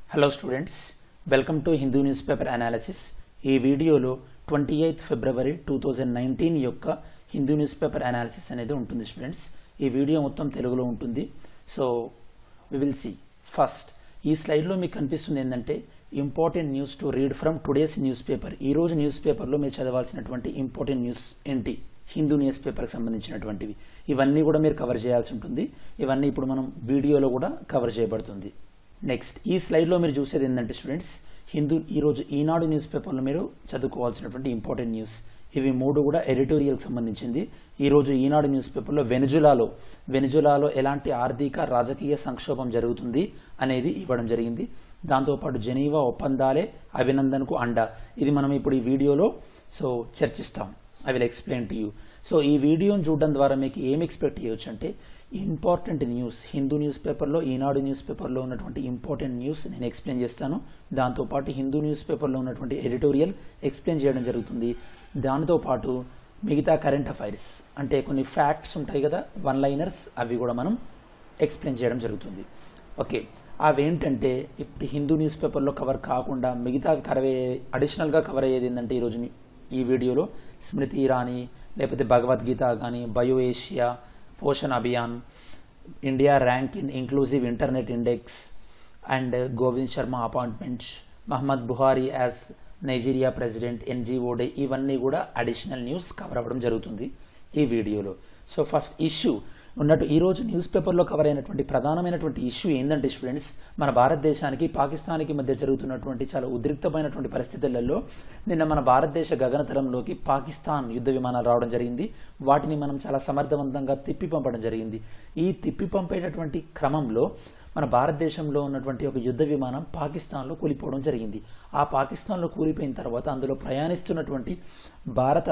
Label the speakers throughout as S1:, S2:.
S1: Hello students welcome to Hindu newspaper analysis ఈ వీడియోలో twenty eighth February two thousand nineteen యొక్క Hindu newspaper analysis అనేది ఉంటుంది students ఈ వీడియో మొత్తం తెలుగులో ఉంటుంది so we will see first ఈ స్లైడ్లో మీకు కనిపిస్తుంది ఏంటంటే important news to read from today's newspaper ఈ రోజు న్యూస్ పేపర్లో మీరు చదవాల్సినటువంటి ఇంపార్టెంట్ న్యూస్ ఏంటి హిందూ న్యూస్ పేపర్కి సంబంధించినటువంటివి ఇవన్నీ కూడా మీరు కవర్ చేయాల్సి ఉంటుంది ఇవన్నీ ఇప్పుడు మనం వీడియోలో కూడా కవర్ చేయబడుతుంది నెక్స్ట్ ఈ స్లైడ్లో మీరు చూసేది ఏంటంటే స్టూడెంట్స్ హిందూ ఈరోజు ఈనాడు న్యూస్ పేపర్లో మీరు చదువుకోవాల్సినటువంటి ఇంపార్టెంట్ న్యూస్ ఇవి మూడు కూడా ఎడిటోరియల్కి సంబంధించింది ఈరోజు ఈనాడు న్యూస్ పేపర్లో వెనుజులాలో వెనుజులాలో ఎలాంటి ఆర్థిక రాజకీయ సంక్షోభం జరుగుతుంది అనేది ఇవ్వడం జరిగింది దాంతోపాటు జెనీవా ఒప్పందాలే అభినందనకు అండ ఇది మనం ఇప్పుడు ఈ వీడియోలో సో చర్చిస్తాం I will explain to you so ఈ వీడియోని చూడడం ద్వారా మీకు ఏం ఎక్స్పెక్ట్ చేయొచ్చు అంటే ఇంపార్టెంట్ న్యూస్ హిందూ న్యూస్ పేపర్లో ఈనాడు న్యూస్ పేపర్లో ఉన్నటువంటి ఇంపార్టెంట్ న్యూస్ నేను ఎక్స్ప్లెయిన్ చేస్తాను దాంతోపాటు హిందూ న్యూస్ పేపర్లో ఉన్నటువంటి ఎడిటోరియల్ ఎక్స్ప్లెయిన్ చేయడం జరుగుతుంది దానితో పాటు మిగతా కరెంట్ అఫైర్స్ అంటే కొన్ని ఫ్యాక్ట్స్ ఉంటాయి కదా వన్ లైనర్స్ అవి కూడా మనం ఎక్స్ప్లెయిన్ చేయడం జరుగుతుంది ఓకే అవేంటంటే ఇప్పుడు హిందూ న్యూస్ పేపర్లో కవర్ కాకుండా మిగతా కవర్ అయ్యే అడిషనల్గా కవర్ అయ్యేది ఏంటంటే ఈరోజు ని- ఈ వీడియోలో స్మృతి ఇరానీ లేకపోతే భగవద్గీత కానీ bio Asia Poshan Abhiyan India rank in inclusive internet index and Govind Sharma appointment Mohammed Buhari as Nigeria president N G O day ఇవన్నీ కూడా అడిషనల్ న్యూస్ కవర్ అవ్వడం జరుగుతుంది ఈ వీడియోలో సో ఫస్ట్ ఇష్యూ ఉన్నట్టు ఈ రోజు న్యూస్ పేపర్లో కవర్ అయినటువంటి ప్రధానమైనటువంటి ఇష్యూ ఏంటంటే స్టూడెంట్స్ మన భారతదేశానికి పాకిస్తాన్కి మధ్య జరుగుతున్నటువంటి చాలా ఉద్రిక్తమైనటువంటి పరిస్థితులలో నిన్న మన భారతదేశ గగనతలంలోకి పాకిస్తాన్ యుద్ధ విమానాలు రావడం జరిగింది వాటిని మనం చాలా సమర్థవంతంగా తిప్పి పంపడం జరిగింది ఈ తిప్పి పంపేటటువంటి క్రమంలో మన భారతదేశంలో ఉన్నటువంటి ఒక యుద్ధ విమానం పాకిస్తాన్లో కూలిపోవడం జరిగింది ఆ పాకిస్తాన్లో కూలిపోయిన తర్వాత అందులో ప్రయాణిస్తున్నటువంటి భారత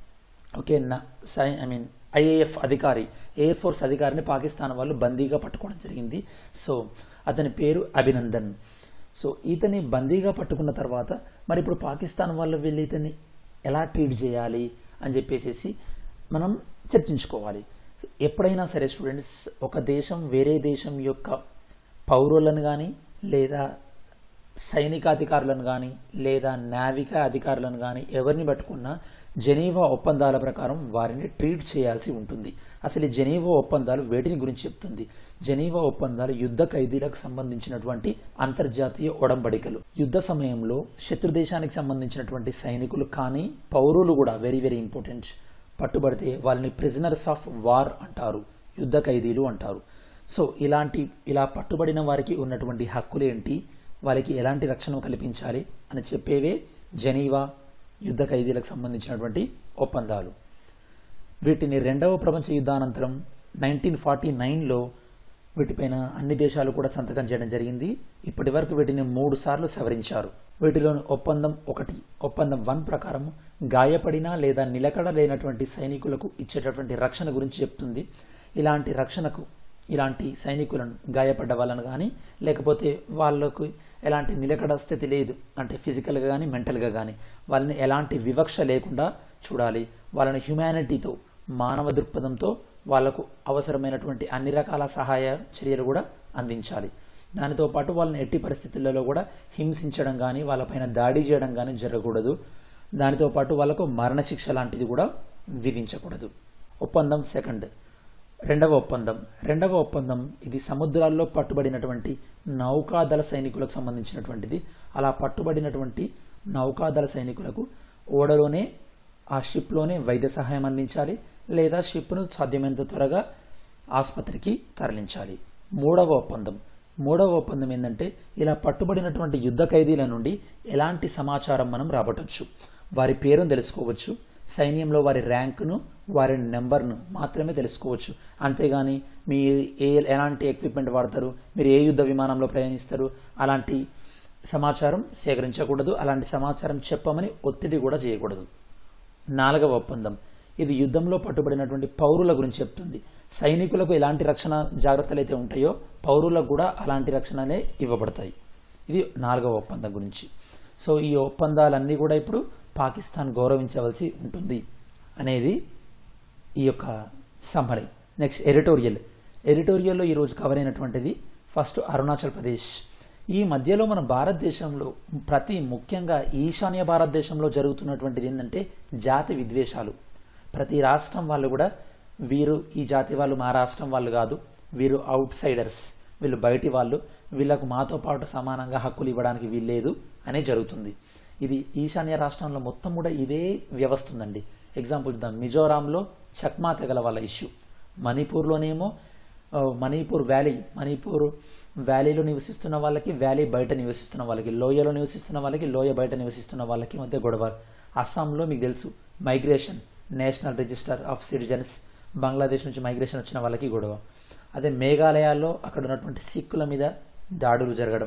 S1: ఓకే నా సై ఐ మీన్ ఐఏఎఫ్ అధికారి ఎయిర్ ఫోర్స్ అధికారిని పాకిస్తాన్ వాళ్ళు బందీగా పట్టుకోవడం జరిగింది సో అతని పేరు అభినందన్ సో ఇతని బందీగా పట్టుకున్న తర్వాత మరి ఇప్పుడు పాకిస్తాన్ వాళ్ళు వీళ్ళు ఇతన్ని ఎలా ట్రీట్ చేయాలి అని చెప్పేసి మనం చర్చించుకోవాలి ఎప్పుడైనా సరే స్టూడెంట్స్ ఒక దేశం వేరే దేశం యొక్క పౌరులను కానీ లేదా సైనికాధికారులను కానీ లేదా నావికా అధికారులను కానీ ఎవరిని పట్టుకున్నా జెనీవా ఒప్పందాల ప్రకారం వారిని ట్రీట్ చేయాల్సి ఉంటుంది అసలు ఈ జెనీవా ఒప్పందాలు వేటిని గురించి చెప్తుంది జెనీవా ఒప్పందాలు యుద్ధ ఖైదీలకు సంబంధించినటువంటి అంతర్జాతీయ ఒడంబడికలు యుద్ధ సమయంలో శత్రు దేశానికి సంబంధించినటువంటి సైనికులు కానీ పౌరులు కూడా వెరీ వెరీ ఇంపార్టెంట్ పట్టుబడితే వాళ్ళని ప్రిజనర్స్ ఆఫ్ వార్ అంటారు యుద్ధ ఖైదీలు అంటారు సో ఇలాంటి ఇలా పట్టుబడిన వారికి ఉన్నటువంటి హక్కులు ఏంటి వారికి ఎలాంటి రక్షణ కల్పించాలి అని చెప్పేవే జెనీవా యుద్ధ ఖైదీలకు సంబంధించినటువంటి ఒప్పందాలు వీటిని రెండవ ప్రపంచ యుద్ధానంతరం నైన్టీన్ ఫార్టీ నైన్లో వీటిపైన అన్ని దేశాలు కూడా సంతకం చేయడం జరిగింది ఇప్పటి వరకు వీటిని మూడు సార్లు సవరించారు వీటిలోని ఒప్పందం ఒకటి ఒప్పందం వన్ ప్రకారం గాయపడిన లేదా నిలకడ లేనటువంటి సైనికులకు ఇచ్చేటటువంటి రక్షణ గురించి చెప్తుంది ఇలాంటి రక్షణకు ఇలాంటి సైనికులను గాయపడ్డ వాళ్ళను కానీ లేకపోతే వాళ్ళకు ఎలాంటి నిలకడ స్థితి లేదు అంటే ఫిజికల్గా కానీ మెంటల్గా కానీ వాళ్ళని ఎలాంటి వివక్ష లేకుండా చూడాలి వాళ్ళని హ్యుమానిటీతో మానవ దృక్పథంతో వాళ్లకు అవసరమైనటువంటి అన్ని రకాల సహాయ చర్యలు కూడా అందించాలి దానితో పాటు వాళ్ళని ఎట్టి పరిస్థితులలో కూడా హింసించడం కానీ వాళ్ళపైన దాడి చేయడం కానీ జరగకూడదు దానితో పాటు వాళ్ళకు మరణశిక్ష లాంటిది కూడా విధించకూడదు ఒప్పందం సెకండ్ రెండవ ఒప్పందం రెండవ ఒప్పందం ఇది సముద్రాల్లో పట్టుబడినటువంటి నౌకాదళ సైనికులకు సంబంధించినటువంటిది అలా పట్టుబడినటువంటి నౌకాదళ సైనికులకు ఓడలోనే ఆ షిప్లోనే వైద్య సహాయం అందించాలి లేదా షిప్ను సాధ్యమైనంత త్వరగా ఆసుపత్రికి తరలించాలి మూడవ ఒప్పందం మూడవ ఒప్పందం ఏంటంటే ఇలా పట్టుబడినటువంటి యుద్ధ ఖైదీల నుండి ఎలాంటి సమాచారం మనం రాబట్టొచ్చు వారి పేరును తెలుసుకోవచ్చు సైన్యంలో వారి ర్యాంకును వారి నెంబర్ను మాత్రమే తెలుసుకోవచ్చు అంతేగాని మీ ఏ ఎలాంటి ఎక్విప్మెంట్ వాడతారు మీరు ఏ యుద్ధ విమానంలో ప్రయాణిస్తారు అలాంటి సమాచారం సేకరించకూడదు అలాంటి సమాచారం చెప్పమని ఒత్తిడి కూడా చేయకూడదు నాలుగవ ఒప్పందం ఇది యుద్ధంలో పట్టుబడినటువంటి పౌరుల గురించి చెప్తుంది సైనికులకు ఎలాంటి రక్షణ జాగ్రత్తలు అయితే ఉంటాయో పౌరులకు కూడా అలాంటి రక్షణలే ఇవ్వబడతాయి ఇది నాలుగవ ఒప్పందం గురించి సో ఈ ఒప్పందాలన్నీ కూడా ఇప్పుడు పాకిస్తాన్ గౌరవించవలసి ఉంటుంది అనేది ఈ యొక్క సమ్మరీ నెక్స్ట్ ఎడిటోరియల్ ఎడిటోరియల్లో ఈరోజు కవర్ అయినటువంటిది ఫస్ట్ అరుణాచల్ ప్రదేశ్ ఈ మధ్యలో మన భారతదేశంలో ప్రతి ముఖ్యంగా ఈశాన్య భారతదేశంలో జరుగుతున్నటువంటిది ఏంటంటే జాతి విద్వేషాలు ప్రతి రాష్ట్రం వాళ్ళు కూడా వీరు ఈ జాతి వాళ్ళు మా రాష్ట్రం వాళ్ళు కాదు వీరు అవుట్ సైడర్స్ వీళ్ళు బయటి వాళ్ళు వీళ్ళకు మాతో పాటు సమానంగా హక్కులు ఇవ్వడానికి వీల్లేదు అనే జరుగుతుంది ఇది ఈశాన్య రాష్ట్రంలో మొత్తం కూడా ఇదే వ్యవస్థ ఉందండి ఎగ్జాంపుల్ చూద్దాం మిజోరాంలో చక్మా తెగల వాళ్ళ ఇష్యూ మణిపూర్లోనేమో ఆ, మణిపూర్ వ్యాలీ మణిపూర్ వ్యాలీలో నివసిస్తున్న వాళ్ళకి వ్యాలీ బయట నివసిస్తున్న వాళ్ళకి లోయలో నివసిస్తున్న వాళ్ళకి లోయ బయట నివసిస్తున్న వాళ్ళకి మధ్య గొడవ అస్సాంలో మీకు తెలుసు migration national register of citizens Bangladesh నుంచి మైగ్రేషన్ వచ్చిన వాళ్ళకి గొడవ అదే మేఘాలయాల్లో అక్కడ ఉన్నటువంటి సిక్కుల మీద దాడులు జరగడం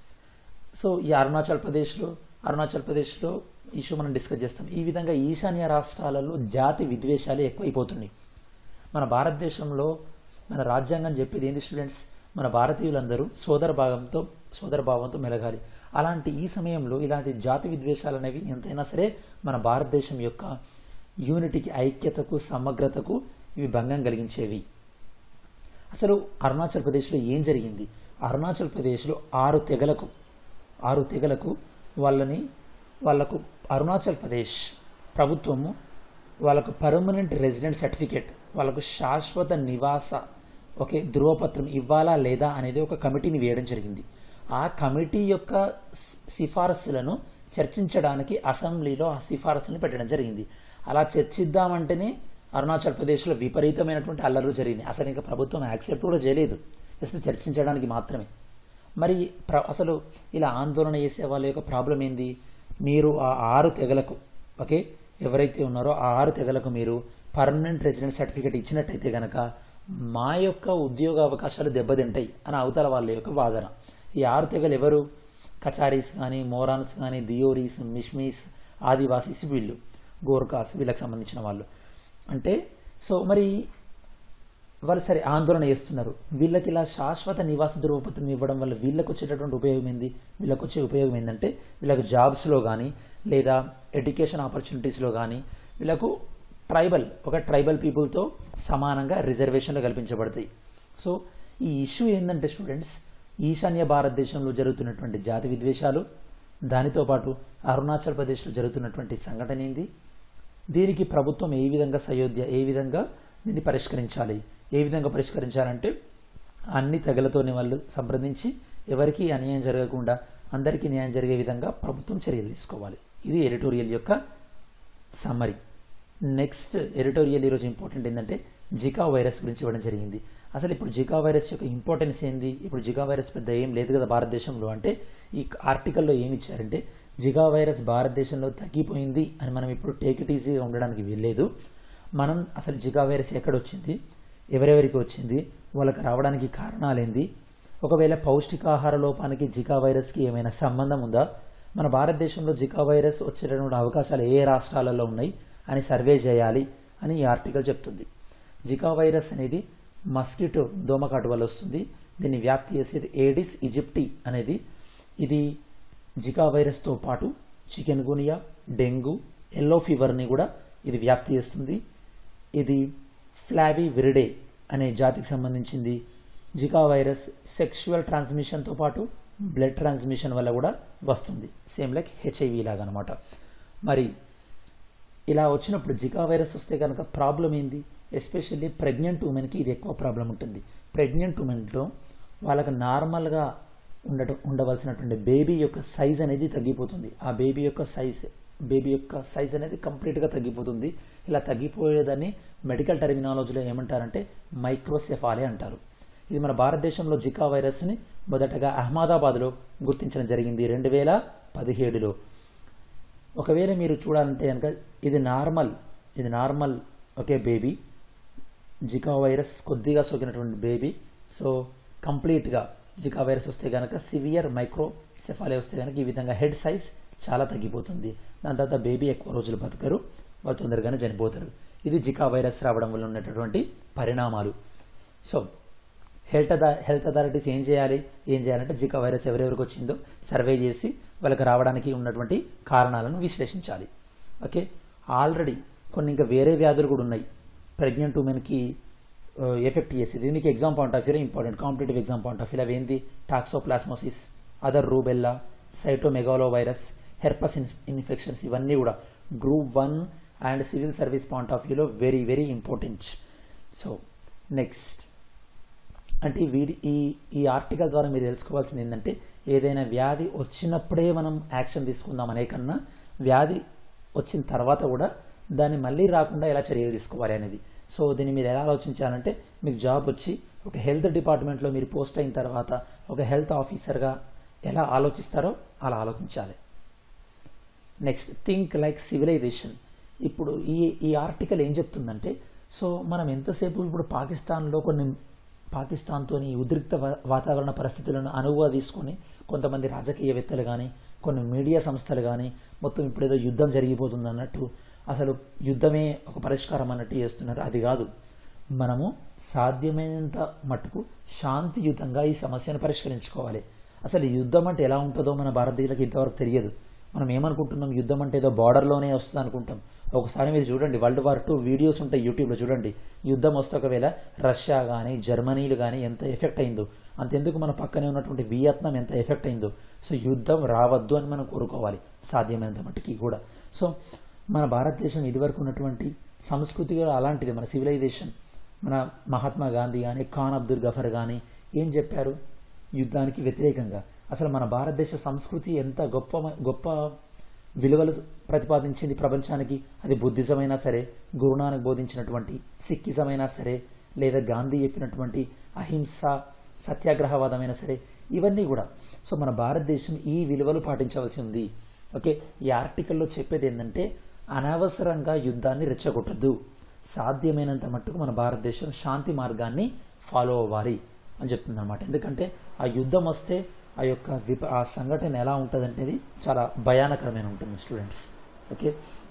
S1: సో ఈ అరుణాచల్ ప్రదేశ్లో అరుణాచల్ ప్రదేశ్లో ఇష్యూ మనం డిస్కస్ చేస్తాం ఈ విధంగా ఈశాన్య రాష్ట్రాలలో జాతి విద్వేషాలు ఎక్కువైపోతున్నాయి మన భారతదేశంలో మన రాజ్యాంగం చెప్పేది ఏంటి స్టూడెంట్స్ మన భారతీయులందరూ సోదర భాగంతో సోదర భావంతో మెలగాలి అలాంటి ఈ సమయంలో ఇలాంటి జాతి విద్వేషాలు అనేవి ఎంతైనా సరే మన భారతదేశం యొక్క యూనిటీకి ఐక్యతకు సమగ్రతకు ఇవి భంగం కలిగించేవి అసలు అరుణాచల్ ప్రదేశ్లో ఏం జరిగింది అరుణాచల్ ప్రదేశ్లో ఆరు తెగలకు ఆరు తెగలకు వాళ్ళని వాళ్ళకు అరుణాచల్ ప్రదేశ్ ప్రభుత్వము వాళ్ళకు పర్మనెంట్ రెసిడెంట్ సర్టిఫికేట్ వాళ్ళకు శాశ్వత నివాస ఓకే ధృవపత్రం ఇవ్వాలా లేదా అనేది ఒక కమిటీని వేయడం జరిగింది ఆ కమిటీ యొక్క సి- సిఫారసులను చర్చించడానికి అసెంబ్లీలో ఆ సిఫారసులను పెట్టడం జరిగింది అలా చర్చిద్దామంటేనే అరుణాచల్ ప్రదేశ్లో విపరీతమైనటువంటి అల్లర్లు జరిగినాయి అసలు ఇంకా ప్రభుత్వం యాక్సెప్ట్ కూడా చేయలేదు జస్ట్ చర్చించడానికి మాత్రమే మరి ప్ర అసలు ఇలా ఆందోళన చేసే వాళ్ళ యొక్క ప్రాబ్లం ఏంది మీరు ఆ ఆరు తెగలకు ఓకే ఎవరైతే ఉన్నారో ఆ ఆరు తెగలకు మీరు పర్మనెంట్ రెసిడెంట్ సర్టిఫికేట్ ఇచ్చినట్టయితే గనక మా యొక్క ఉద్యోగ అవకాశాలు దెబ్బతింటాయి అని అవతల వాళ్ళ యొక్క వాదన ఈ ఆరు తెగలు ఎవరు కచారీస్ కానీ మోరాన్స్ కానీ దియోరీస్ మిష్మీస్ ఆదివాసీస్ వీళ్ళు గోర్ఖాస్ వీళ్ళకి సంబంధించిన వాళ్ళు అంటే సో మరి వాళ్ళు సరే ఆందోళన చేస్తున్నారు వీళ్ళకి ఇలా శాశ్వత నివాస ధృవపత్రం ఇవ్వడం వల్ల వీళ్ళకి వచ్చేటటువంటి ఉపయోగం ఏంది వీళ్ళకి వచ్చే ఉపయోగం ఏంటంటే వీళ్ళకి జాబ్స్లో కానీ లేదా ఎడ్యుకేషన్ ఆపర్చునిటీస్లో కానీ వీళ్ళకు ట్రైబల్ ఒక ట్రైబల్ పీపుల్తో సమానంగా రిజర్వేషన్లు కల్పించబడతాయి సో ఈ ఇష్యూ ఏంటంటే స్టూడెంట్స్ ఈశాన్య భారతదేశంలో జరుగుతున్నటువంటి జాతి విద్వేషాలు దానితో పాటు అరుణాచల్ ప్రదేశ్లో జరుగుతున్నటువంటి సంఘటన ఏంది దీనికి ప్రభుత్వం ఏ విధంగా సయోధ్య ఏ విధంగా దీన్ని పరిష్కరించాలి ఏ విధంగా పరిష్కరించాలంటే అన్ని తెగలతోని వాళ్ళు సంప్రదించి ఎవరికీ అన్యాయం జరగకుండా అందరికీ న్యాయం జరిగే విధంగా ప్రభుత్వం చర్యలు తీసుకోవాలి ఇది ఎడిటోరియల్ యొక్క సమ్మరీ నెక్స్ట్ ఎడిటోరియల్ ఈరోజు ఇంపార్టెంట్ ఏంటంటే జికా వైరస్ గురించి ఇవ్వడం జరిగింది అసలు ఇప్పుడు జికా వైరస్ యొక్క ఇంపార్టెన్స్ ఏంది ఇప్పుడు జికా వైరస్ పెద్ద ఏం లేదు కదా భారతదేశంలో అంటే ఈ ఆర్టికల్లో ఏమి ఇచ్చారంటే జికా వైరస్ భారతదేశంలో తగ్గిపోయింది అని మనం ఇప్పుడు టేక్ ఇట్ ఈజీగా ఉండడానికి వీల్లేదు మనం అసలు జికా వైరస్ ఎక్కడ వచ్చింది ఎవరెవరికి వచ్చింది వాళ్ళకి రావడానికి కారణాలేంది ఒకవేళ పౌష్టికాహార లోపానికి జికా వైరస్కి ఏమైనా సంబంధం ఉందా మన భారతదేశంలో జికా వైరస్ వచ్చేటటువంటి అవకాశాలు ఏ రాష్ట్రాలలో ఉన్నాయి అని సర్వే చేయాలి అని ఈ ఆర్టికల్ చెప్తుంది జికా వైరస్ అనేది మస్కిటో దోమకాటు వల్ల వస్తుంది దీన్ని వ్యాప్తి చేసేది ఏడిస్ ఈజిప్టి అనేది ఇది జికా వైరస్తో పాటు చికెన్ గునియా డెంగ్యూ ఎల్లో ఫీవర్ని కూడా ఇది వ్యాప్తి చేస్తుంది ఇది ఫ్లావీ విరిడే అనే జాతికి సంబంధించింది జికా వైరస్ సెక్షువల్ ట్రాన్స్మిషన్తో పాటు బ్లడ్ ట్రాన్స్మిషన్ వల్ల కూడా వస్తుంది సేమ్ లైక్ హెచ్ఐవి లాగా అనమాట మరి ఇలా వచ్చినప్పుడు జికా వైరస్ వస్తే కనుక ప్రాబ్లం ఏంది ఎస్పెషల్లీ ప్రెగ్నెంట్ ఉమెన్కి ఇది ఎక్కువ ప్రాబ్లం ఉంటుంది ప్రెగ్నెంట్ ఉమెన్లో వాళ్ళకి నార్మల్గా ఉండటం ఉండవలసినటువంటి బేబీ యొక్క సైజ్ అనేది తగ్గిపోతుంది ఆ బేబీ యొక్క సైజ్ బేబీ యొక్క సైజ్ అనేది కంప్లీట్గా తగ్గిపోతుంది ఇలా తగ్గిపోయేదాన్ని మెడికల్ టెర్మినాలజీలో ఏమంటారంటే మైక్రోసెఫాలే అంటారు ఇది మన భారతదేశంలో జికా వైరస్ని మొదటగా అహ్మదాబాద్లో గుర్తించడం జరిగింది రెండు వేల పదిహేడులో ఒకవేళ మీరు చూడాలంటే కనుక ఇది నార్మల్ ఇది నార్మల్ ఒకే బేబీ జికా వైరస్ కొద్దిగా సోకినటువంటి బేబీ సో కంప్లీట్గా జికా వైరస్ వస్తే కనుక సివియర్ మైక్రో సెఫాలే వస్తే కనుక ఈ విధంగా హెడ్ సైజ్ చాలా తగ్గిపోతుంది దాని తర్వాత బేబీ ఎక్కువ రోజులు బతకరు వాళ్ళు తొందరగానే చనిపోతారు ఇది జికా వైరస్ రావడం వల్ల ఉన్నటువంటి పరిణామాలు సో హెల్త్ అథా హెల్త్ అథారిటీస్ ఏం చేయాలి ఏం చేయాలంటే జికా వైరస్ ఎవరెవరికి వచ్చిందో సర్వే చేసి వాళ్ళకి రావడానికి ఉన్నటువంటి కారణాలను విశ్లేషించాలి ఓకే ఆల్రెడీ కొన్ని ఇంకా వేరే వ్యాధులు కూడా ఉన్నాయి ప్రెగ్నెంట్ ఉమెన్కి ఎఫెక్ట్ చేసేది దీనికి exam point of view important competitive exam point of view అవి ఏంటి toxoplasmosis other rubella cytomegalovirus herpes infections ఇవన్నీ కూడా group one and civil service point of వ్యూలో very very important so next అంటే వీడి ఈ ఈ ఆర్టికల్ ద్వారా మీరు తెలుసుకోవాల్సింది ఏంటంటే ఏదైనా వ్యాధి వచ్చినప్పుడే మనం యాక్షన్ తీసుకుందాం అనే కన్నా వ్యాధి వచ్చిన తర్వాత కూడా దాన్ని మళ్ళీ రాకుండా ఎలా చర్యలు తీసుకోవాలి అనేది సో దీన్ని మీరు ఎలా ఆలోచించాలంటే మీకు జాబ్ వచ్చి ఒక హెల్త్ డిపార్ట్మెంట్లో మీరు పోస్ట్ అయిన తర్వాత ఒక హెల్త్ ఆఫీసర్గా ఎలా ఆలోచిస్తారో అలా ఆలోచించాలి నెక్స్ట్ థింక్ లైక్ సివిలైజేషన్ ఇప్పుడు ఈ ఈ ఆర్టికల్ ఏం చెప్తుందంటే సో మనం ఎంతసేపు ఇప్పుడు పాకిస్తాన్లో కొన్ని పాకిస్తాన్తోని ఉద్రిక్త వా- వాతావరణ పరిస్థితులను అనువుగా తీసుకొని కొంతమంది రాజకీయవేత్తలు కానీ కొన్ని మీడియా సంస్థలు కానీ మొత్తం ఇప్పుడు ఏదో యుద్ధం జరిగిపోతుంది అన్నట్టు అసలు యుద్ధమే ఒక పరిష్కారం అన్నట్టు చేస్తున్నారు అది కాదు మనము సాధ్యమైనంత మట్టుకు శాంతియుతంగా ఈ సమస్యను పరిష్కరించుకోవాలి అసలు ఈ యుద్ధం అంటే ఎలా ఉంటుందో మన భారతీయులకు ఇంతవరకు తెలియదు మనం ఏమనుకుంటున్నాం యుద్ధం అంటే ఏదో బార్డర్లోనే వస్తుంది అనుకుంటాం ఒకసారి మీరు చూడండి వరల్డ్ వార్ టూ వీడియోస్ ఉంటాయి యూట్యూబ్లో చూడండి యుద్ధం వస్తే ఒకవేళ రష్యా కానీ జర్మనీలు కానీ ఎంత ఎఫెక్ట్ అయిందో అంతెందుకు మన పక్కనే ఉన్నటువంటి వియత్నాం ఎంత ఎఫెక్ట్ అయిందో సో యుద్ధం రావద్దు అని మనం కోరుకోవాలి సాధ్యమైనంత మట్టుకి కూడా సో మన భారతదేశం ఇదివరకు ఉన్నటువంటి సంస్కృతి కూడా అలాంటిది మన సివిలైజేషన్ మన మహాత్మా గాంధీ కానీ ఖాన్ అబ్దుల్ గఫర్ కానీ ఏం చెప్పారు యుద్ధానికి వ్యతిరేకంగా అసలు మన భారతదేశ సంస్కృతి ఎంత గొప్ప గొప్ప విలువలు ప్రతిపాదించింది ప్రపంచానికి అది బుద్ధిజం అయినా సరే గురునానక్ బోధించినటువంటి సిక్కిజం అయినా సరే లేదా గాంధీ చెప్పినటువంటి అహింస సత్యాగ్రహవాదమైనా సరే ఇవన్నీ కూడా సో మన భారతదేశం ఈ విలువలు పాటించవలసి ఉంది ఓకే ఈ ఆర్టికల్లో చెప్పేది ఏంటంటే అనవసరంగా యుద్ధాన్ని రెచ్చగొట్టద్దు సాధ్యమైనంత మట్టుకు మన భారతదేశం శాంతి మార్గాన్ని ఫాలో అవ్వాలి అని చెప్తుంది అనమాట ఎందుకంటే ఆ యుద్ధం వస్తే ఆ యొక్క విప ఆ సంఘటన ఎలా ఉంటుంది అనేది చాలా భయానకరమైన ఉంటుంది స్టూడెంట్స్ ఓకే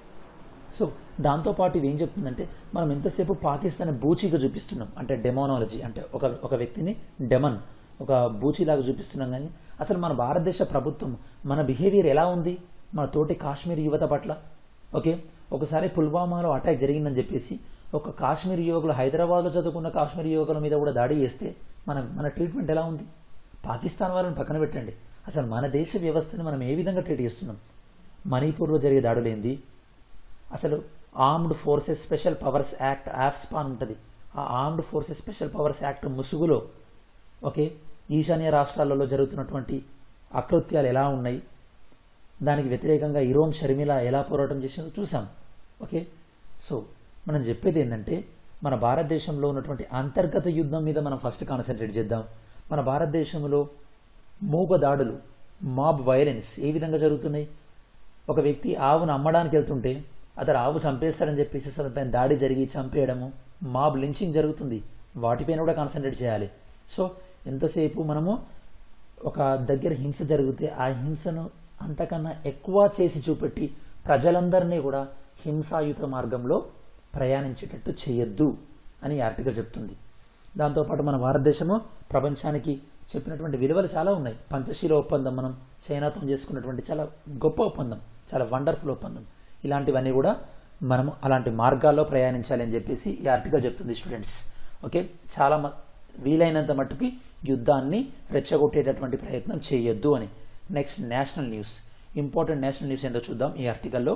S1: సో దాంతోపాటు ఇది ఏం చెప్తుందంటే మనం ఎంతసేపు పాకిస్తాన్ బూచిగా చూపిస్తున్నాం అంటే డెమోనాలజీ అంటే ఒక ఒక వ్యక్తిని డెమన్ ఒక బూచిలాగా చూపిస్తున్నాం కానీ అసలు మన భారతదేశ ప్రభుత్వం మన బిహేవియర్ ఎలా ఉంది మన తోటి కాశ్మీర్ యువత పట్ల ఓకే ఒకసారి పుల్వామాలో అటాక్ జరిగిందని చెప్పేసి ఒక కాశ్మీర్ యువకులు హైదరాబాద్లో చదువుకున్న కాశ్మీర్ యువకుల మీద కూడా దాడి చేస్తే మన మన ట్రీట్మెంట్ ఎలా ఉంది పాకిస్తాన్ వాళ్ళని పక్కన పెట్టండి అసలు మన దేశ వ్యవస్థని మనం ఏ విధంగా ట్రీట్ చేస్తున్నాం మణిపూర్లో జరిగే దాడులేంది అసలు armed forces special powers act ఆఫ్స్పాన్ ఉంటుంది ఆ armed forces special powers act ముసుగులో ఓకే ఈశాన్య రాష్ట్రాలలో జరుగుతున్నటువంటి అకృత్యాలు ఎలా ఉన్నాయి దానికి వ్యతిరేకంగా ఇరోన్ షర్మిల ఎలా పోరాటం చేసిందో చూసాం ఓకే సో మనం చెప్పేది ఏంటంటే మన భారతదేశంలో ఉన్నటువంటి అంతర్గత యుద్ధం మీద మనం ఫస్ట్ కాన్సన్ట్రేట్ చేద్దాం మన భారతదేశంలో మూగ దాడులు మాబ్ వైలెన్స్ ఏ విధంగా జరుగుతున్నాయి ఒక వ్యక్తి ఆవును అమ్మడానికి వెళ్తుంటే అతను ఆవు చంపేస్తాడని చెప్పేసి అసలు దాని దాడి జరిగి చంపేయడము మాబ్ లించింగ్ జరుగుతుంది వాటిపైన కూడా కాన్సన్ట్రేట్ చేయాలి సో ఎంతసేపు మనము ఒక దగ్గర హింస జరిగితే ఆ హింసను అంతకన్నా ఎక్కువ చేసి చూపెట్టి ప్రజలందరినీ కూడా హింసాయుత మార్గంలో ప్రయాణించేటట్టు చేయొద్దు అని ఈ ఆర్టికల్ చెప్తుంది దాంతోపాటు మన భారతదేశము ప్రపంచానికి చెప్పినటువంటి విలువలు చాలా ఉన్నాయి పంచశీల ఒప్పందం మనం చైనాతో చేసుకున్నటువంటి చాలా గొప్ప ఒప్పందం చాలా వండర్ఫుల్ ఒప్పందం ఇలాంటివన్నీ కూడా మనము అలాంటి మార్గాల్లో ప్రయాణించాలి అని చెప్పేసి ఈ ఆర్టికల్ చెప్తుంది స్టూడెంట్స్ ఓకే చాలా మ- వీలైనంత మట్టుకి యుద్ధాన్ని రెచ్చగొట్టేటటువంటి ప్రయత్నం చేయొద్దు అని next national news important national news ఏందో చూద్దాం ఈ ఆర్టికల్లో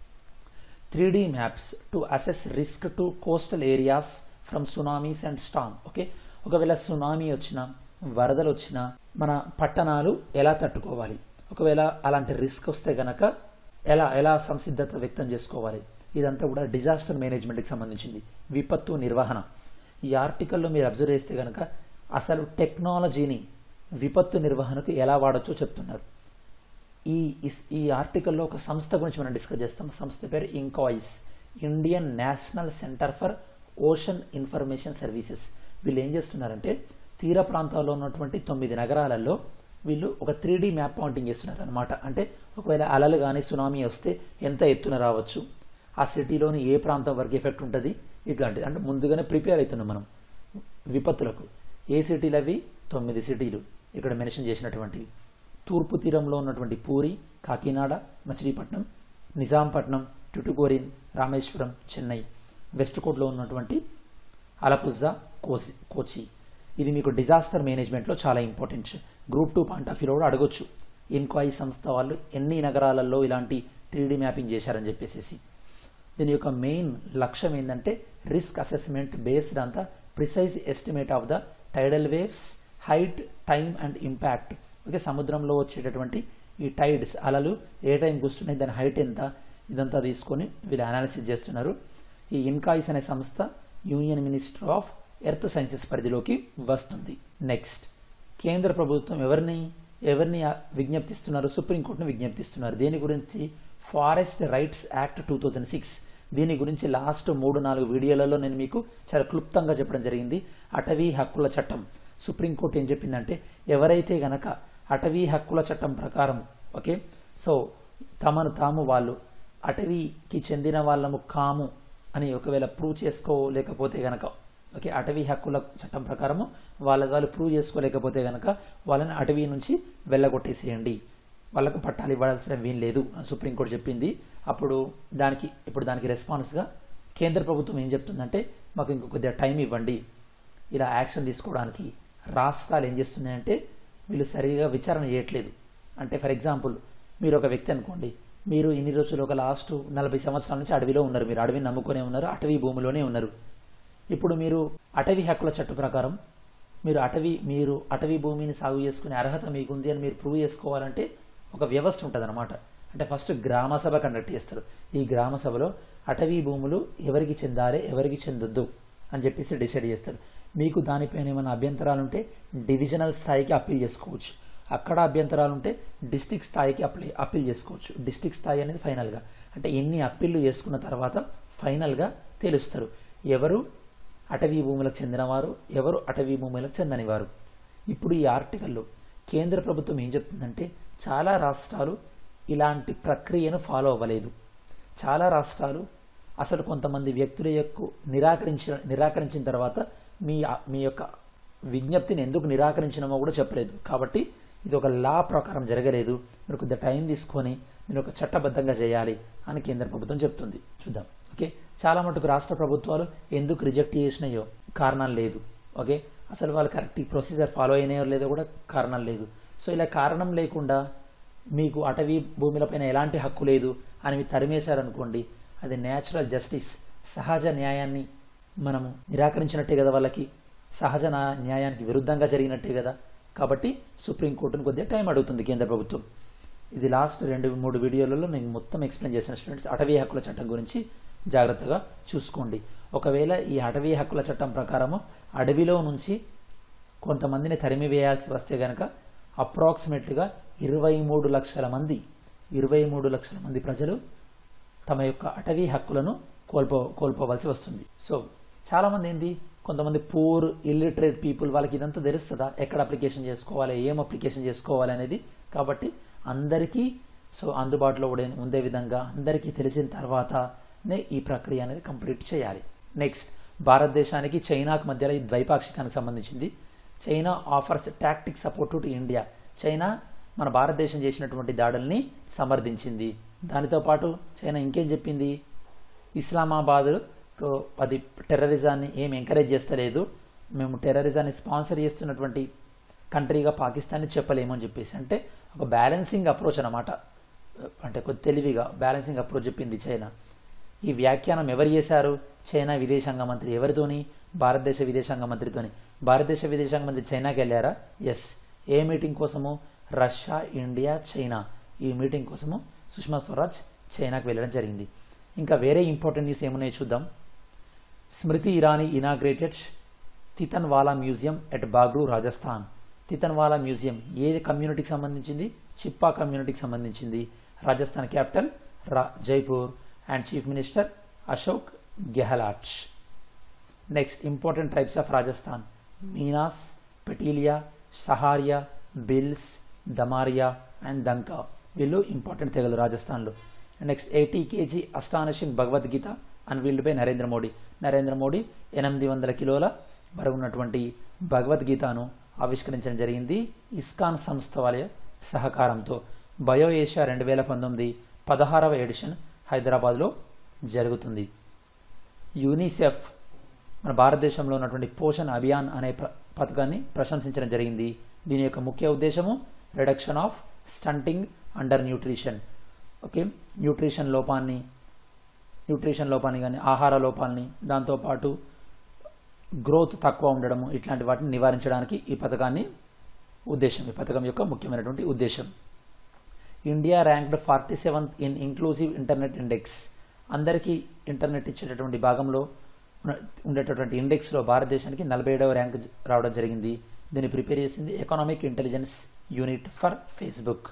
S1: three D maps to assess risk to coastal areas from tsunamis and storm okay ఒకవేళ సునామీ వచ్చినా వరదలు వచ్చినా మన పట్టణాలు ఎలా తట్టుకోవాలి ఒకవేళ అలాంటి రిస్క్ వస్తే గనక ఎలా ఎలా సంసిద్ధత వ్యక్తం చేసుకోవాలి ఇదంతా కూడా డిజాస్టర్ మేనేజ్మెంట్కి సంబంధించింది విపత్తు నిర్వహణ ఈ ఆర్టికల్లో మీరు అబ్జర్వ్ చేస్తే గనక అసలు టెక్నాలజీని విపత్తు నిర్వహణకు ఎలా వాడచ్చో చెప్తున్నారు ఈ ఇస్- ఈ ఆర్టికల్లో ఒక సంస్థ గురించి మనం డిస్కస్ చేస్తాం సంస్థ పేరు INCOIS Indian national centre for ocean information services వీళ్ళు ఏం చేస్తున్నారంటే తీర ప్రాంతాల్లో ఉన్నటువంటి తొమ్మిది నగరాలలో వీళ్ళు ఒక త్రీ డి మ్యాప్ పాయింటింగ్ చేస్తున్నారు అనమాట అంటే ఒకవేళ అలలు కానీ సునామీ వస్తే ఎంత ఎత్తున రావచ్చు ఆ సిటీలోని ఏ ప్రాంతం వరకు ఎఫెక్ట్ ఉంటుంది ఇట్లాంటిది అంటే ముందుగానే ప్రిపేర్ అవుతున్నాం మనం విపత్తులకు ఏ సిటీలు అవి తొమ్మిది సిటీలు ఇక్కడ మెన్షన్ చేసినటువంటివి తూర్పు తీరంలో ఉన్నటువంటి పూరి కాకినాడ మచిలీపట్నం నిజాంపట్నం టుటుకోరిన్ రామేశ్వరం చెన్నై వెస్ట్ కోట్లో ఉన్నటువంటి అలపుజా కోసి కోచి ఇది మీకు డిజాస్టర్ మేనేజ్మెంట్లో చాలా important group two point of వ్యూలో కూడా అడగొచ్చు ఇన్క్వైరీ సంస్థ వాళ్ళు ఎన్ని నగరాలలో ఇలాంటి త్రీ మ్యాపింగ్ చేశారని చెప్పేసి దీని యొక్క మెయిన్ లక్ష్యం ఏంటంటే risk assessment based on the precise estimate of the tidal waves height time and impact okay సముద్రంలో వచ్చేటటువంటి ఈ టైడ్స్ అలలు ఏ టైంకి వస్తున్నాయి దాని హైట్ ఎంత ఇదంతా తీసుకొని వీళ్ళు అనాలిసిస్ చేస్తున్నారు ఈ ఇన్కాయిస్ అనే సంస్థ union minister of earth sciences పరిధిలోకి వస్తుంది నెక్స్ట్ కేంద్ర ప్రభుత్వం ఎవరిని ఎవరిని విజ్ఞప్తిస్తున్నారు సుప్రీంకోర్టును విజ్ఞప్తిస్తున్నారు దేని గురించి forest rights act two thousand six దీని గురించి లాస్ట్ మూడు నాలుగు వీడియోలలో నేను మీకు చాలా క్లుప్తంగా చెప్పడం జరిగింది అటవీ హక్కుల చట్టం సుప్రీంకోర్టు ఏం చెప్పిందంటే ఎవరైతే గనక అటవీ హక్కుల చట్టం ప్రకారం ఓకే సో తమను తాము వాళ్ళు అటవీకి చెందిన వాళ్ళము కాము అని ఒకవేళ ప్రూవ్ చేసుకోలేకపోతే గనక ఓకే అటవీ హక్కుల చట్టం ప్రకారము వాళ్ళ వాళ్ళు ప్రూవ్ చేసుకోలేకపోతే గనక వాళ్ళని అటవీ నుంచి వెళ్ళగొట్టేసేయండి వాళ్ళకు పట్టాలు ఇవ్వాల్సిన వీలు లేదు అని సుప్రీంకోర్టు చెప్పింది అప్పుడు దానికి ఇప్పుడు దానికి రెస్పాన్స్గా కేంద్ర ప్రభుత్వం ఏం చెప్తుందంటే మాకు ఇంకొక కొద్దిగా టైం ఇవ్వండి ఇలా యాక్షన్ తీసుకోవడానికి రాష్ట్రాలు ఏం చేస్తున్నాయంటే వీళ్ళు సరిగా విచారణ చేయట్లేదు అంటే ఫర్ ఎగ్జాంపుల్ మీరు ఒక వ్యక్తి అనుకోండి మీరు ఇన్ని రోజులు ఒక లాస్ట్ నలభై సంవత్సరాల నుంచి అడవిలో ఉన్నారు మీరు అడవిని నమ్ముకునే ఉన్నారు అటవీ భూమిలోనే ఉన్నారు ఇప్పుడు మీరు అటవీ హక్కుల చట్ట ప్రకారం మీరు అటవీ మీరు అటవీ భూమిని సాగు చేసుకునే అర్హత మీకుంది అని మీరు ప్రూవ్ చేసుకోవాలంటే ఒక వ్యవస్థ ఉంటుంది అనమాట అంటే ఫస్ట్ గ్రామ సభ కండక్ట్ చేస్తారు ఈ గ్రామ సభలో అటవీ భూములు ఎవరికి చెందాలి ఎవరికి చెందొద్దు అని చెప్పేసి డిసైడ్ చేస్తారు మీకు దానిపైన ఏమైనా అభ్యంతరాలు ఉంటే డివిజనల్ స్థాయికి అప్పీల్ చేసుకోవచ్చు అక్కడ అభ్యంతరాలు ఉంటే డిస్టిక్ స్థాయికి అప్లై అప్పీల్ చేసుకోవచ్చు డిస్టిక్ స్థాయి అనేది ఫైనల్గా అంటే ఎన్ని అప్పీళ్లు చేసుకున్న తర్వాత ఫైనల్గా తెలుస్తారు ఎవరు అటవీ భూములకు చెందినవారు ఎవరు అటవీ భూములకు చెందని వారు ఇప్పుడు ఈ ఆర్టికల్లో కేంద్ర ప్రభుత్వం ఏం చెప్తుందంటే చాలా రాష్ట్రాలు ఇలాంటి ప్రక్రియను ఫాలో అవ్వలేదు చాలా రాష్ట్రాలు అసలు కొంతమంది వ్యక్తుల యొక్క నిరాకరించిన నిరాకరించిన తర్వాత మీ మీ యొక్క విజ్ఞప్తిని ఎందుకు నిరాకరించినామో కూడా చెప్పలేదు కాబట్టి ఇది ఒక లా ప్రకారం జరగలేదు మీరు కొద్దిగా టైం తీసుకొని మీరు ఒక చట్టబద్ధంగా చేయాలి అని కేంద్ర ప్రభుత్వం చెప్తుంది చూద్దాం ఓకే చాలా మటుకు రాష్ట్ర ప్రభుత్వాలు ఎందుకు రిజెక్ట్ చేసినాయో కారణం లేదు ఓకే అసలు వాళ్ళు కరెక్ట్ ప్రొసీజర్ ఫాలో అయినాయో లేదో కూడా కారణం లేదు సో ఇలా కారణం లేకుండా మీకు అటవీ భూమిలపైన ఎలాంటి హక్కు లేదు అని మీరు తరిమేశారనుకోండి అది న్యాచురల్ జస్టిస్ సహజ న్యాయాన్ని మనము నిరాకరించినట్టే కదా వాళ్ళకి సహజ న్యాయానికి విరుద్ధంగా జరిగినట్టే కదా కాబట్టి సుప్రీంకోర్టును కొద్దిగా టైం అడుగుతుంది కేంద్ర ప్రభుత్వం ఇది లాస్ట్ రెండు మూడు వీడియోలలో నేను మొత్తం ఎక్స్ప్లెయిన్ చేసిన స్టూడెంట్స్ అటవీ హక్కుల చట్టం గురించి జాగ్రత్తగా చూసుకోండి ఒకవేళ ఈ అటవీ హక్కుల చట్టం ప్రకారము అడవిలో నుంచి కొంతమందిని తరిమి వేయాల్సి వస్తే గనక అప్రాక్సిమేట్గా ఇరవై మూడు లక్షల మంది ఇరవై మూడు లక్షల మంది ప్రజలు తమ యొక్క అటవీ హక్కులను కోల్పో కోల్పోవలసి వస్తుంది సో చాలామంది ఏంది కొంతమంది పూర్ ఇల్లిటరేట్ పీపుల్ వాళ్ళకి ఇదంతా తెలుస్తుందా ఎక్కడ అప్లికేషన్ చేసుకోవాలి ఏం అప్లికేషన్ చేసుకోవాలి అనేది కాబట్టి అందరికీ సో అందుబాటులో ఉండే- ఉండే విధంగా అందరికీ తెలిసిన తర్వాతనే ఈ ప్రక్రియ అనేది కంప్లీట్ చేయాలి నెక్స్ట్ భారతదేశానికి చైనాకు మధ్యలో ఈ ద్వైపాక్షికానికి సంబంధించింది China offers tactic support to India China మన భారతదేశం చేసినటువంటి దాడుల్ని సమర్థించింది దానితో పాటు చైనా ఇంకేం చెప్పింది ఇస్లామాబాద్ తో అది టెర్రరిజాన్ని ఏం ఎంకరేజ్ చేస్తలేదు మేము టెర్రరిజాన్ని స్పాన్సర్ చేస్తున్నటువంటి కంట్రీగా పాకిస్తాన్ని చెప్పలేము అని చెప్పేసి అంటే ఒక బ్యాలెన్సింగ్ అప్రోచ్ అన్నమాట అంటే కొద్ది తెలివిగా బ్యాలెన్సింగ్ అప్రోచ్ చెప్పింది చైనా ఈ వ్యాఖ్యానం ఎవరు చేశారు చైనా విదేశాంగ మంత్రి ఎవరితోని భారతదేశ విదేశాంగ మంత్రితోని భారతదేశ విదేశాంగ మంత్రి చైనాకి వెళ్ళారా ఎస్ ఏ మీటింగ్ కోసము రష్యా ఇండియా చైనా ఈ మీటింగ్ కోసము సుష్మా స్వరాజ్ చైనాకి వెళ్ళడం జరిగింది ఇంకా వేరే ఇంపార్టెంట్ న్యూస్ ఏమున్నాయో చూద్దాం Smriti Irani inaugurated Titanwala museum at Bagru Rajasthan Titanwala museum ఏ కమ్యూనిటీకి సంబంధించింది చిప్పా కమ్యూనిటీకి సంబంధించింది రాజస్థాన్ క్యాపిటల్ రా Jaipur and chief minister Ashok Gehlot next important tribes of Rajasthan Meenas Patelia Saharia Bhils Damaria and Dhanka వీళ్ళు ఇంపార్టెంట్ తెగలు రాజస్థాన్లో next eighty K G astonishing Bhagavad Gita unveiled by Narendra Modi Narendra Modi ఎనిమిది వందల కిలోల బరువు ఉన్నటువంటి భగవద్గీతను ఆవిష్కరించడం జరిగింది ఇస్కాన్ సంస్థ వాళ్ళ సహకారంతో బయో ఏషియా రెండు వేల పంతొమ్మిది పదహారవ ఎడిషన్ హైదరాబాద్లో జరుగుతుంది యూనిసెఫ్ మన భారతదేశంలో ఉన్నటువంటి పోషణ్ అభియాన్ అనే ప్ర పథకాన్ని ప్రశంసించడం జరిగింది దీని యొక్క ముఖ్య ఉద్దేశము reduction of stunting undernutrition okay nutrition లోపాన్ని న్యూట్రిషన్ లోపాన్ని కానీ ఆహార లోపాలని దాంతోపాటు గ్రోత్ తక్కువ ఉండడము ఇట్లాంటి వాటిని నివారించడానికి ఈ పథకాన్ని ఉద్దేశం ఈ పథకం యొక్క ముఖ్యమైనటువంటి ఉద్దేశం India ranked forty seventh in inclusive internet index అందరికీ ఇంటర్నెట్ ఇచ్చేటటువంటి భాగంలో ఉన్న- ఉండేటటువంటి ఇండెక్స్లో భారతదేశానికి నలభై ఏడవ ర్యాంక్ జ- రావడం జరిగింది దీన్ని ప్రిపేర్ చేసింది economic intelligence unit for Facebook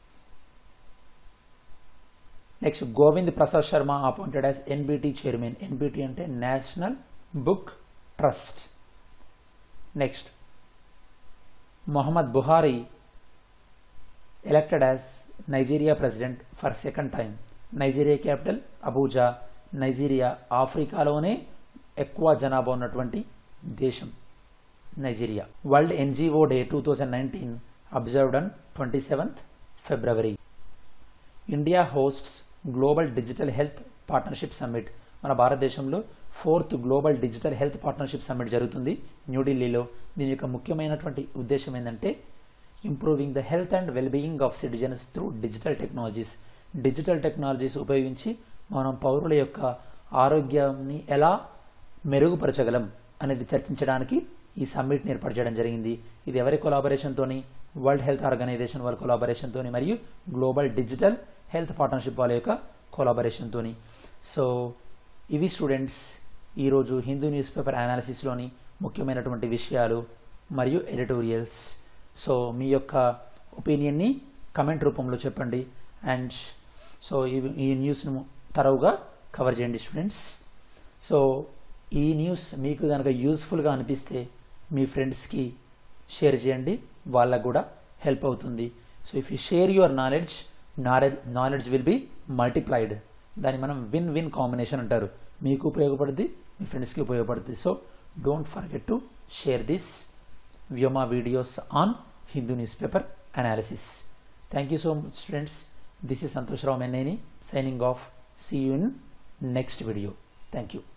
S1: next Govind Prasad Sharma appointed as N B T chairman N B T అంటే national book trust next Mohammed Buhari elected as Nigeria president for second time. Nigeria capital Abuja Nigeria ఆఫ్రికాలోనే ఎక్కువ జనాభా ఉన్నటువంటి దేశం Nigeria world N G O day two thousand nineteen observed on twenty seventh February India hosts global digital health partnership summit మన భారతదేశంలో fourth global digital health partnership summit జరుగుతుంది న్యూఢిల్లీలో దీని యొక్క ముఖ్యమైనటువంటి ఉద్దేశం ఏంటంటే improving the health and wellbeing of citizens through digital technologies digital technologies ఉపయోగించి మనం పౌరుల యొక్క ఆరోగ్యాన్ని ఎలా మెరుగుపరచగలం అనేది చర్చించడానికి ఈ సమ్మిట్ని ఏర్పాటు చేయడం జరిగింది ఇది ఎవరి కొలాబరేషన్తోని వరల్డ్ హెల్త్ ఆర్గనైజేషన్ వాళ్ళ కొలాబరేషన్తోని మరియు గ్లోబల్ డిజిటల్ హెల్త్ పార్ట్నర్షిప్ వాళ్ళ యొక్క కొలాబరేషన్తోని సో ఇవి స్టూడెంట్స్ ఈరోజు హిందూ న్యూస్ పేపర్ అనాలిసిస్లోని ముఖ్యమైనటువంటి విషయాలు మరియు ఎడిటోరియల్స్ సో మీ యొక్క ఒపీనియన్ని కమెంట్ రూపంలో చెప్పండి అండ్ సో ఈ ఈ న్యూస్ను తరవుగా కవర్ చేయండి స్టూడెంట్స్ సో ఈ న్యూస్ మీకు కనుక యూస్ఫుల్గా అనిపిస్తే మీ ఫ్రెండ్స్కి షేర్ చేయండి వాళ్ళకు కూడా హెల్ప్ అవుతుంది so if you share your knowledge knowledge knowledge will be multiplied దాన్ని మనం విన్ విన్ కాంబినేషన్ అంటారు మీకు ఉపయోగపడుతుంది మీ ఫ్రెండ్స్కి ఉపయోగపడుతుంది so don't forget to share this Vyoma videos on Hindu newspaper analysis. Thank you so much, students. This is Santosh Rao Menneni signing off. See you in next video. Thank you.